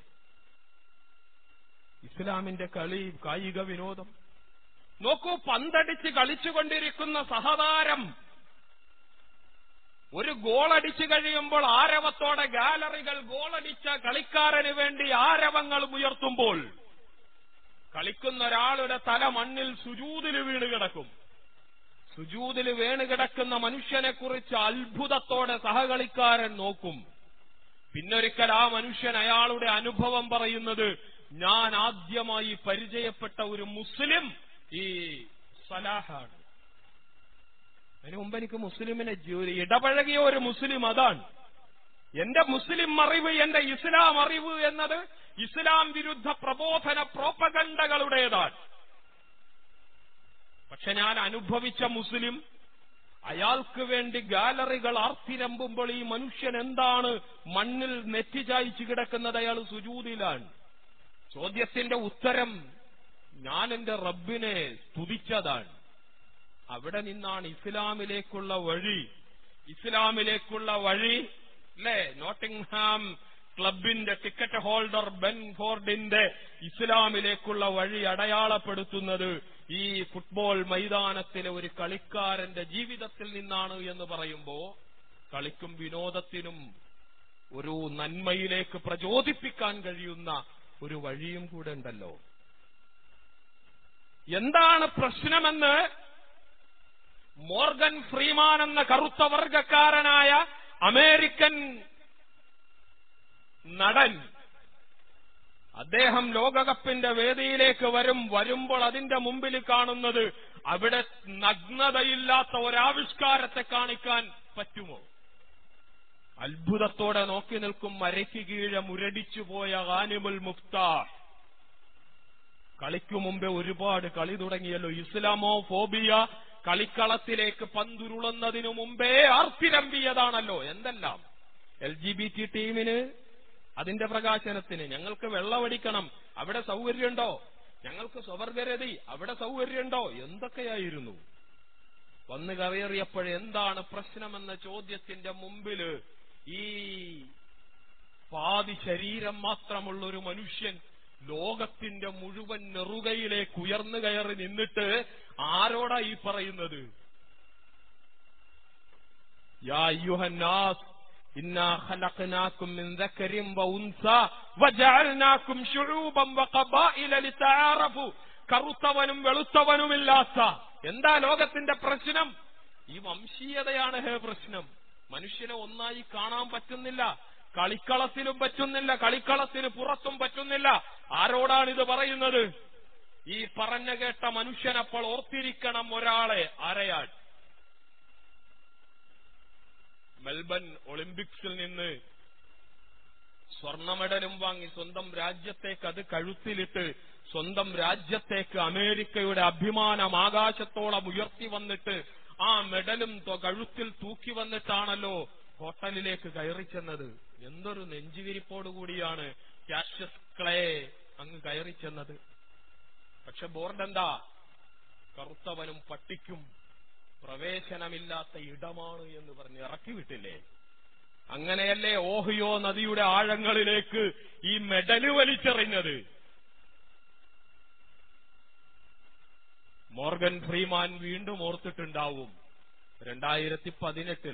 [SPEAKER 2] ഇസ്ലാമിന്റെ കളി കായിക വിനോദം നോക്കൂ പന്തടിച്ച് കളിച്ചുകൊണ്ടിരിക്കുന്ന സഹതാരം ഒരു ഗോളടിച്ചു കഴിയുമ്പോൾ ആരവത്തോടെ ഗാലറികൾ ഗോളടിച്ച കളിക്കാരന് വേണ്ടി ആരവങ്ങൾ ഉയർത്തുമ്പോൾ കളിക്കുന്ന ഒരാളുടെ തല മണ്ണിൽ സുജൂതിൽ വീണ് കിടക്കും സുജൂതിൽ വീണ് കിടക്കുന്ന മനുഷ്യനെ കുറിച്ച് അത്ഭുതത്തോടെ സഹകളിക്കാരൻ നോക്കും പിന്നൊരിക്കൽ ആ മനുഷ്യൻ അയാളുടെ അനുഭവം പറയുന്നത് ഞാൻ ആദ്യമായി പരിചയപ്പെട്ട ഒരു മുസ്ലിം ഈ സലാഹാണ് അതിനു മുമ്പ് എനിക്ക് മുസ്ലിമിനെ ജോലി ഇടപഴകിയ ഒരു മുസ്ലിം അതാണ് എന്റെ മുസ്ലിം അറിവ് എന്റെ ഇസ്ലാം അറിവ് എന്നത് ഇസ്ലാം വിരുദ്ധ പ്രബോധന പ്രോപ്പഗണ്ടകളുടേതാണ് പക്ഷെ ഞാൻ അനുഭവിച്ച മുസ്ലിം അയാൾക്ക് വേണ്ടി ഗാലറികൾ ആർത്തിരമ്പുമ്പോൾ ഈ മനുഷ്യൻ എന്താണ് മണ്ണിൽ നെറ്റിചായിച്ചു കിടക്കുന്നത് അയാൾ സുജൂതിലാണ് ചോദ്യത്തിന്റെ ഉത്തരം ഞാൻ എന്റെ റബ്ബിനെ സ്തുതിച്ചതാണ് അവിടെ നിന്നാണ് ഇസ്ലാമിലേക്കുള്ള വഴി ഇസ്ലാമിലേക്കുള്ള വഴി അല്ലേ നോട്ടിംഗ്ഹാം ക്ലബിന്റെ ടിക്കറ്റ് ഹോൾഡർ ബെൻ ഫോർഡിന്റെ ഇസ്ലാമിലേക്കുള്ള വഴി അടയാളപ്പെടുത്തുന്നത് ഈ ഫുട്ബോൾ മൈതാനത്തിലെ ഒരു കളിക്കാരന്റെ ജീവിതത്തിൽ നിന്നാണ് എന്ന് പറയുമ്പോ കളിക്കും വിനോദത്തിനും ഒരു നന്മയിലേക്ക് പ്രചോദിപ്പിക്കാൻ കഴിയുന്ന ഒരു വഴിയും കൂടെ ഉണ്ടല്ലോ എന്താണ് പ്രശ്നമെന്ന് മോർഗൻ ഫ്രീമാൻ എന്ന കറുത്ത വർഗക്കാരനായ അമേരിക്കൻ നടൻ അദ്ദേഹം ലോകകപ്പിന്റെ വേദിയിലേക്ക് വരും വരുമ്പോൾ അതിന്റെ മുമ്പിൽ കാണുന്നത് അവിടെ നഗ്നതയില്ലാത്ത ഒരാവിഷ്കാരത്തെ കാണിക്കാൻ പറ്റുമോ അത്ഭുതത്തോടെ നോക്കി നിൽക്കും മരയ്ക്ക് കീഴെ മുരടിച്ചുപോയ ആനിമുൽ മുഫ്താഹ് കളിക്കു മുമ്പേ ഒരുപാട് കളി തുടങ്ങിയല്ലോ ഇസ്ലാമോ ഫോബിയ കളിക്കളത്തിലേക്ക് പന്തുരുളുന്നതിനു മുമ്പേ ആർത്തിരമ്പിയതാണല്ലോ എന്തെല്ലാം എൽ ജി ബി ടി ടീമിന് അതിന്റെ പ്രകാശനത്തിന് ഞങ്ങൾക്ക് വെള്ളമടിക്കണം അവിടെ സൗകര്യമുണ്ടോ ഞങ്ങൾക്ക് സ്വവർഗരതി അവിടെ സൗകര്യമുണ്ടോ എന്തൊക്കെയായിരുന്നു വന്ന് കയറിയപ്പോഴെന്താണ് പ്രശ്നമെന്ന ചോദ്യത്തിന്റെ മുമ്പില് ഈ പാതി ശരീരം മാത്രമുള്ള ഒരു മനുഷ്യൻ ലോകത്തിന്റെ മുഴുവൻ നെറുകയിലേക്ക് ഉയർന്നു കയറി നിന്നിട്ട് ആരോടാ ഈ പറയുന്നത് യാ അയ്യുഹന്നാസ് ഇന്നാ ഖലഖനാകും മിൻ ദക്കരിൻ വഉൻസ വജഅൽനാകും ശുഊബൻ വഖബായില ലിതആറഫു കറുത്തവനും വെളുത്തവനുമില്ലാത്ത എന്താ ലോകത്തിന്റെ പ്രശ്നം ഈ വംശീയതയാണ് ഹേ പ്രശ്നം മനുഷ്യനെ ഒന്നായി കാണാൻ പറ്റുന്നില്ല കളിക്കളത്തിലും പറ്റുന്നില്ല കളിക്കളത്തിന് പുറത്തും പറ്റുന്നില്ല ആരോടാണ് ഇത് പറയുന്നത് ഈ പറഞ്ഞ കേട്ട മനുഷ്യനപ്പോൾ ഓർത്തിരിക്കണം ഒരാളെ ആരെയാൾ മെൽബൺ ഒളിമ്പിക്സിൽ നിന്ന് സ്വർണ്ണ മെഡലും വാങ്ങി സ്വന്തം രാജ്യത്തേക്ക് അത് കഴുത്തിലിട്ട് സ്വന്തം രാജ്യത്തേക്ക് അമേരിക്കയുടെ അഭിമാനം ആകാശത്തോളം ഉയർത്തി വന്നിട്ട് ആ മെഡലും തൊ- കഴുത്തിൽ തൂക്കി വന്നിട്ടാണല്ലോ ഹോട്ടലിലേക്ക് കയറി ചെന്നത് എന്തൊരു നെഞ്ചുവിരിപ്പോടുകൂടിയാണ് കാഷ്യസ് ക്ലേ അങ്ങ് കയറി ചെന്നത് പക്ഷെ ബോർഡ് എന്താ കറുത്തവനും പട്ടിക്കും പ്രവേശനമില്ലാത്ത ഇടമാണ് എന്ന് പറഞ്ഞ് ഇറക്കി വിട്ടില്ലേ അങ്ങനെയല്ലേ ഓഹിയോ നദിയുടെ ആഴങ്ങളിലേക്ക് ഈ മെഡല് വലിച്ചെറിഞ്ഞത് മോർഗൻ ഫ്രീമാൻ വീണ്ടും ഓർത്തിട്ടുണ്ടാവും രണ്ടായിരത്തി പതിനെട്ടിൽ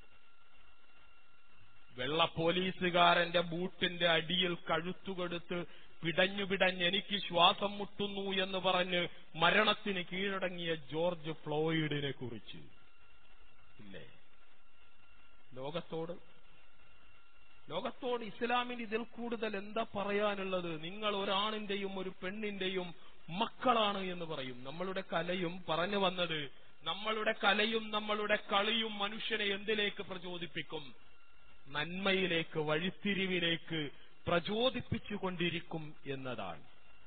[SPEAKER 2] വെള്ള പോലീസുകാരന്റെ ബൂട്ടിന്റെ അടിയിൽ കഴുത്തുകൊടുത്ത് പിടഞ്ഞു പിടഞ്ഞ് എനിക്ക് ശ്വാസം മുട്ടുന്നു എന്ന് പറഞ്ഞ് മരണത്തിന് കീഴടങ്ങിയ ജോർജ് ഫ്ലോയിഡിനെ കുറിച്ച് ഇല്ലേ ലോകത്തോട് ലോകത്തോട് ഇസ്ലാമിന് ഇതിൽ കൂടുതൽ എന്താ പറയാനുള്ളത് നിങ്ങൾ ഒരാണിന്റെയും ഒരു പെണ്ണിന്റെയും മക്കളാണ് എന്ന് പറയും നമ്മളുടെ കലയും പറഞ്ഞു വന്നത് നമ്മളുടെ കലയും നമ്മളുടെ കളിയും മനുഷ്യനെ എന്തിലേക്ക് പ്രചോദിപ്പിക്കും നന്മയിലേക്ക് വഴിത്തിരിവിലേക്ക് പ്രചോദിപ്പിച്ചുകൊണ്ടിരിക്കും എന്നതാണ്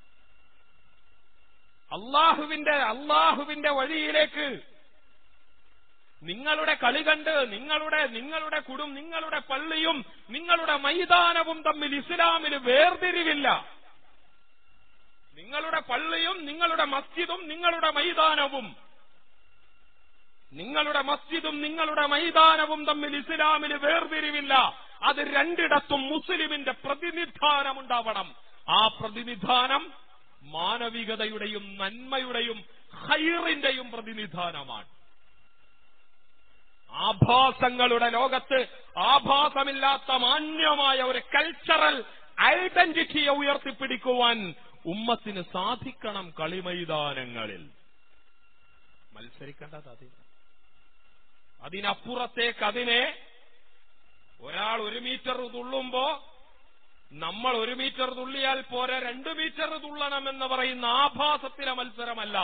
[SPEAKER 2] അള്ളാഹുവിന്റെ അള്ളാഹുവിന്റെ വഴിയിലേക്ക് നിങ്ങളുടെ കളി കണ്ട് നിങ്ങളുടെ നിങ്ങളുടെ കുടും നിങ്ങളുടെ പള്ളിയും നിങ്ങളുടെ മൈതാനവും തമ്മിൽ ഇസ്ലാമിന് വേർതിരിവില്ല നിങ്ങളുടെ പള്ളിയും നിങ്ങളുടെ മസ്ജിദും നിങ്ങളുടെ മൈതാനവും നിങ്ങളുടെ മസ്ജിദും നിങ്ങളുടെ മൈതാനവും തമ്മിൽ ഇസ്ലാമിന് വേർതിരിവില്ല അത് രണ്ടിടത്തും മുസ്ലിമിന്റെ പ്രതിനിധാനം ഉണ്ടാവണം ആ പ്രതിനിധാനം മാനവികതയുടെയും നന്മയുടെയും ഹൈറിന്റെയും പ്രതിനിധാനമാണ് ആഭാസങ്ങളുടെ ലോകത്ത് ആഭാസമില്ലാത്ത മാന്യമായ ഒരു കൾച്ചറൽ ഐഡന്റിറ്റിയെ ഉയർത്തിപ്പിടിക്കുവാൻ ഉമ്മത്തിന് സാധിക്കണം കളിമൈതാനങ്ങളിൽ മത്സരിക്കേണ്ടത് അതിന് അതിനപ്പുറത്തേക്ക് അതിനെ ഒരാൾ ഒരു മീറ്റർ തുള്ളുമ്പോ നമ്മൾ ഒരു മീറ്റർ തുള്ളിയാൽ പോരെ രണ്ട് മീറ്റർ തുള്ളണമെന്ന് പറയുന്ന ആഭാസത്തിലെ മത്സരമല്ല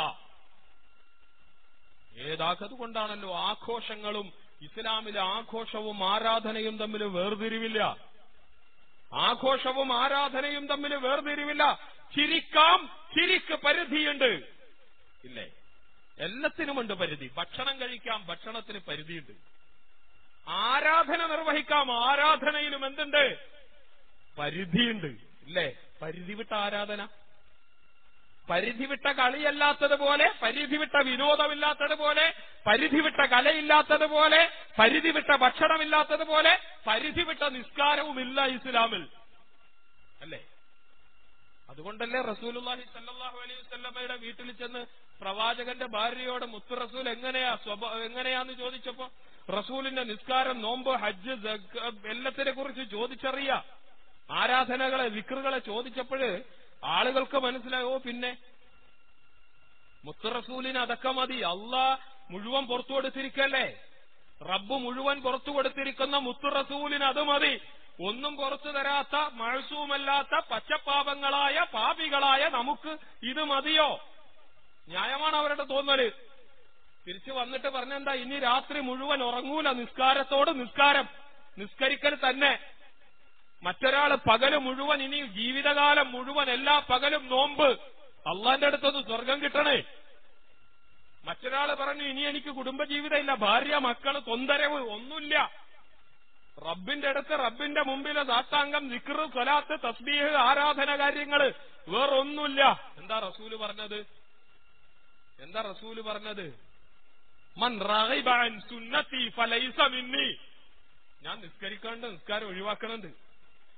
[SPEAKER 2] ഏതാക്കതുകൊണ്ടാണല്ലോ ആഘോഷങ്ങളും ഇസ്ലാമിലെ ആഘോഷവും ആരാധനയും തമ്മിൽ വേർതിരിവില്ല ആഘോഷവും ആരാധനയും തമ്മിൽ വേർതിരിവില്ല ചിരിക്കാം ചിരിക്ക് പരിധിയുണ്ട് ഇല്ലേ എല്ലാത്തിനുമുണ്ട് പരിധി ഭക്ഷണം കഴിക്കാം ഭക്ഷണത്തിന് പരിധിയുണ്ട് ആരാധന നിർവഹിക്കാം ആരാധനയിലും എന്തുണ്ട് പരിധിയുണ്ട് ഇല്ലേ പരിധി വിട്ട ആരാധന പരിധി വിട്ട കളിയല്ലാത്തതുപോലെ പരിധി വിട്ട വിനോദമില്ലാത്തതുപോലെ പരിധി വിട്ട കലയില്ലാത്തതുപോലെ പരിധി വിട്ട ഭക്ഷണമില്ലാത്തതുപോലെ പരിധി വിട്ട നിസ്കാരവുമില്ല ഇസ്ലാമിൽ അല്ലേ അതുകൊണ്ടല്ലേ റസൂലുള്ളാഹി സല്ലല്ലാഹു അലൈഹി വസല്ലമയുടെ വീട്ടിൽ ചെന്ന് പ്രവാചകന്റെ ഭാര്യയോട് മുത്തു റസൂൽ എങ്ങനെയാ സ്വഭാ എങ്ങനെയാന്ന് ചോദിച്ചപ്പോ റസൂലിന്റെ നിസ്കാരം നോമ്പ് ഹജ്ജ് സക്ക- എല്ലാത്തിനെ കുറിച്ച് ചോദിച്ചറിയ ആരാധനകളെ വിക്രുകളെ ചോദിച്ചപ്പോഴ് ആളുകൾക്ക് മനസ്സിലായോ പിന്നെ മുത്തു റസൂലിന് അതൊക്കെ മതി അള്ളാ മുഴുവൻ പുറത്തു കൊടുത്തിരിക്കല്ലേ റബ്ബ് മുഴുവൻ പുറത്തു കൊടുത്തിരിക്കുന്ന മുത്തു റസൂലിന് അത് മതി ഒന്നും പുറത്തു തരാത്ത മഴസൂമല്ലാത്ത പച്ചപ്പാപങ്ങളായ പാപികളായ നമുക്ക് ഇത് മതിയോ ന്യായമാണ് അവരുടെ തോന്നല് തിരിച്ചു വന്നിട്ട് പറഞ്ഞെന്താ ഇനി രാത്രി മുഴുവൻ ഉറങ്ങൂല നിസ്കാരത്തോട് നിസ്കാരം നിസ്കരിക്കൽ തന്നെ മറ്റൊരാള് പകല് മുഴുവൻ ഇനി ജീവിതകാലം മുഴുവൻ എല്ലാ പകലും നോമ്പ് അള്ളാന്റെ അടുത്തൊന്ന് സ്വർഗം കിട്ടണേ മറ്റൊരാള് പറഞ്ഞു ഇനി എനിക്ക് കുടുംബജീവിതം ഇല്ല ഭാര്യ മക്കള് തൊന്തരവ് ഒന്നുമില്ല റബ്ബിന്റെ അടുത്ത് റബ്ബിന്റെ മുമ്പിലെ സാഷ്ടാംഗം സിക്റ് സ്വലാത്ത് തസ്ബീഹ് ആരാധന കാര്യങ്ങള് വേറൊന്നുമില്ല എന്താ റസൂല് പറഞ്ഞത് എന്താ റസൂല് പറഞ്ഞത് മൻ റഗിബ അൻ സുന്നത്തി ഫലൈസ മിന്നി ഞാൻ നിസ്കരിക്കാണ്ട് നിസ്കാരം ഒഴിവാക്കണുണ്ട്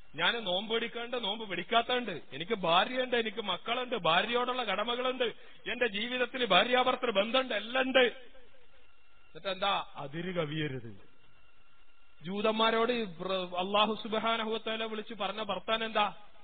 [SPEAKER 2] ഞാൻ നോമ്പ് പിടിക്കാണ്ട് നോമ്പ് പിടിക്കാത്തണ്ട് എനിക്ക് ഭാര്യയുണ്ട് എനിക്ക് മക്കളുണ്ട് ഭാര്യയോടുള്ള കടമകളുണ്ട് എന്റെ ജീവിതത്തിൽ ഭാര്യാഭർത്തൃ ബന്ധമുണ്ട് എല്ലാം ഉണ്ട് എന്നിട്ട് എന്താ അതിര് കവിയരുത് ജൂതന്മാരോട് പ്ര- അള്ളാഹു സുബാനഹുത്തല വിളിച്ച് പറഞ്ഞ ഭർത്താൻ എന്താ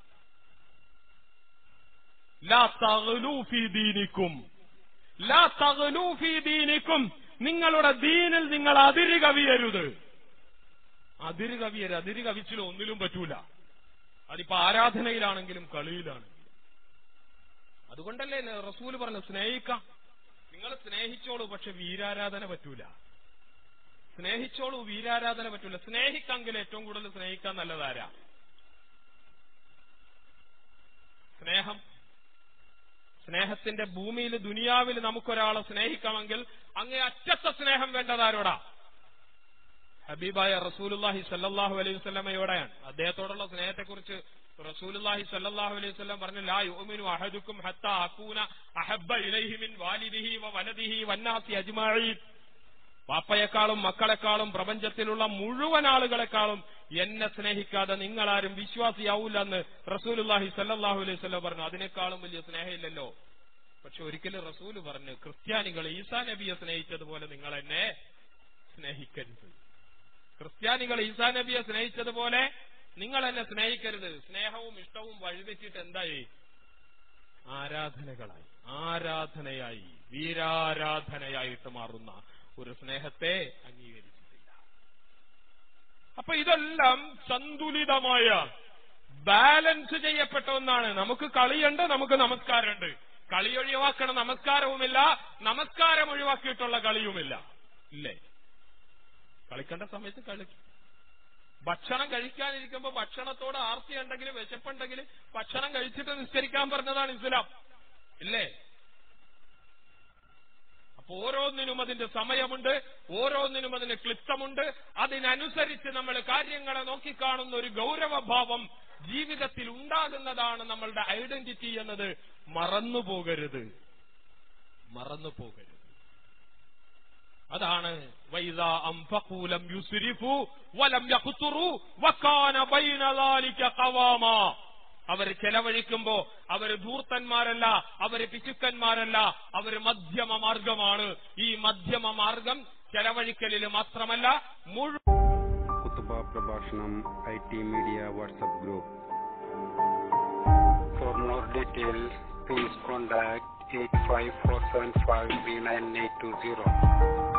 [SPEAKER 2] ലാ തഗ്ലൂ ഫീ ദീനിക്കും ലാ തഗ്ലൂ ഫീ ദീനിക്കും നിങ്ങളുടെ ദീനിൽ നിങ്ങൾ അതിര് കവിയരുത് അതിര് കവിയരുത് അതിര് കവിച്ചിലും ഒന്നിലും പറ്റൂല അതിപ്പോ ആരാധനയിലാണെങ്കിലും കളിയിലാണെങ്കിലും അതുകൊണ്ടല്ലേ റസൂല് പറഞ്ഞു സ്നേഹിക്കാം നിങ്ങൾ സ്നേഹിച്ചോളൂ പക്ഷെ വീരാരാധന പറ്റൂല സ്നേഹിച്ചോളൂ വീരാരാധന പറ്റൂല സ്നേഹിക്കാമെങ്കിൽ ഏറ്റവും കൂടുതൽ സ്നേഹിക്കാൻ നല്ലതാരാ സ്നേഹം സ്നേഹത്തിന്റെ ഭൂമിയിൽ ദുനിയാവിൽ നമുക്കൊരാളെ സ്നേഹിക്കണമെങ്കിൽ അങ്ങേ അറ്റത്തെ സ്നേഹം വേണ്ടതാരോടാ ഹബീബായ റസൂലുല്ലാഹി സല്ലല്ലാഹു അലൈഹി വസല്ലമയോടെയാണ് അദ്ദേഹത്തോടുള്ള സ്നേഹത്തെക്കുറിച്ച് റസൂലുല്ലാഹി സല്ലല്ലാഹു അലൈഹി വസല്ലം പറഞ്ഞു ലാ യുഅ്മിനു അഹദുക്കും ഹത്താ അകൂന അഹബ്ബ ഇലൈഹി മിൻ വാലിദിഹി വ വലദിഹി വന്നാസി അജ്മഈൻ വാപ്പയെക്കാളും മക്കളെക്കാളും പ്രപഞ്ചത്തിലുള്ള മുഴുവൻ ആളുകളെക്കാളും എന്നെ സ്നേഹിക്കാതെ നിങ്ങളാരും വിശ്വാസിയാവൂല എന്ന് റസൂലുല്ലാഹി സല്ലല്ലാഹു അലൈഹി വസല്ലം പറഞ്ഞു അതിനേക്കാളും വലിയ സ്നേഹമില്ലല്ലോ പക്ഷെ ഒരിക്കലും റസൂല് പറഞ്ഞു ക്രിസ്ത്യാനികൾ ഈസാ നബിയെ സ്നേഹിച്ചതുപോലെ നിങ്ങൾ എന്നെ സ്നേഹിക്കരുത് ക്രിസ്ത്യാനികൾ ഈസാ നബിയെ സ്നേഹിച്ചതുപോലെ നിങ്ങൾ എന്നെ സ്നേഹിക്കരുത് സ്നേഹവും ഇഷ്ടവും വഴിവെച്ചിട്ട് എന്തായി ആരാധനകളായി ആരാധനയായി വീരാരാധനയായിട്ട് മാറുന്ന ഒരു സ്നേഹത്തെ അംഗീകരിച്ചിട്ടില്ല അപ്പൊ ഇതെല്ലാം സന്തുലിതമായ ബാലൻസ് ചെയ്യപ്പെട്ട ഒന്നാണ് നമുക്ക് കളിയുണ്ട് നമുക്ക് നമസ്കാരമുണ്ട് കളി ഒഴിവാക്കണ നമസ്കാരവുമില്ല നമസ്കാരം ഒഴിവാക്കിയിട്ടുള്ള കളിയുമില്ല ഇല്ലേ കളിക്കേണ്ട സമയത്ത് കളിക്കും ഭക്ഷണം കഴിക്കാനിരിക്കുമ്പോ ഭക്ഷണത്തോട് ആർത്തി ഉണ്ടെങ്കിൽ വിശപ്പുണ്ടെങ്കിൽ ഭക്ഷണം കഴിച്ചിട്ട് നിസ്കരിക്കാൻ പറഞ്ഞതാണ് ഇസ്ലാം ഇല്ലേ അപ്പൊ ഓരോന്നിനും അതിന്റെ സമയമുണ്ട് ഓരോന്നിനും അതിന് ക്ലിപ്തമുണ്ട് അതിനനുസരിച്ച് നമ്മൾ കാര്യങ്ങളെ നോക്കിക്കാണുന്ന ഒരു ഗൗരവഭാവം ജീവിതത്തിൽ ഉണ്ടാകുന്നതാണ് നമ്മളുടെ ഐഡന്റിറ്റി എന്നത് മറന്നു പോകരുത് മറന്നു പോകരുത് അതാണ് വൈദ അംഫഖൂലം യുസ്രിഫു വലം യഖ്തുറു വകാന ബൈന ദാലിക ഖവാമ അവർ ചെലവഴിക്കുമ്പോ അവര് ധൂർത്തന്മാരല്ല അവര് പിശുക്കന്മാരല്ല അവര് മധ്യമ മാർഗമാണ് ഈ മധ്യമ മാർഗം ചെലവഴിക്കലിൽ മാത്രമല്ല മുഴുവൻ
[SPEAKER 1] കുത്തുബ പ്രഭാഷണം I T media WhatsApp group for more details please contact eight five four seven five three nine eight two zero